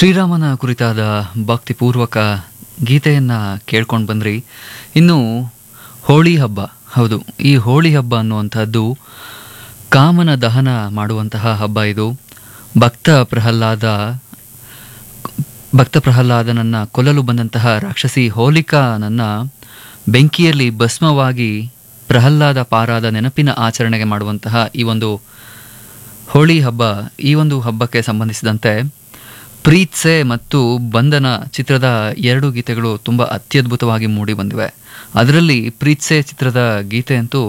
ಶ್ರೀರಾಮನ ಕುರಿತಾದ ಭಕ್ತಿಪೂರ್ವಕ ಗೀತೆಯನ್ನು ಕೇಳ್ಕೊಂಡು ಬಂದ್ರಿ ಇನ್ನು ಹೋಳಿ ಹಬ್ಬ ಹೌದು ಈ ಹೋಳಿ ಹಬ್ಬ ಅನ್ನುವಂಥದ್ದು ಕಾಮನ ದಹನ ಮಾಡುವಂತಹ ಹಬ್ಬ ಇದು ಭಕ್ತ ಪ್ರಹ್ಲಾದ ಭಕ್ತ ಪ್ರಹ್ಲಾದನನ್ನ ಕೊಲ್ಲಲು ಬಂದಂತಹ ರಾಕ್ಷಸಿ ಹೋಲಿಕಾನನ್ನ ಬೆಂಕಿಯಲ್ಲಿ ಭಸ್ಮವಾಗಿ ಪ್ರಹ್ಲಾದ ಪಾರಾದ ನೆನಪಿನ ಆಚರಣೆಗೆ ಮಾಡುವಂತಹ ಈ ಒಂದು ಹೋಳಿ ಹಬ್ಬ ಈ ಒಂದು ಹಬ್ಬಕ್ಕೆ ಸಂಬಂಧಿಸಿದಂತೆ ಪ್ರೀತ್ಸೆ ಮತ್ತು ಬಂಧನ ಚಿತ್ರದ ಎರಡು ಗೀತೆಗಳು ತುಂಬ ಅತ್ಯದ್ಭುತವಾಗಿ ಮೂಡಿ ಬಂದಿವೆ ಅದರಲ್ಲಿ ಪ್ರೀತ್ಸೆ ಚಿತ್ರದ ಗೀತೆ ಅಂತೂ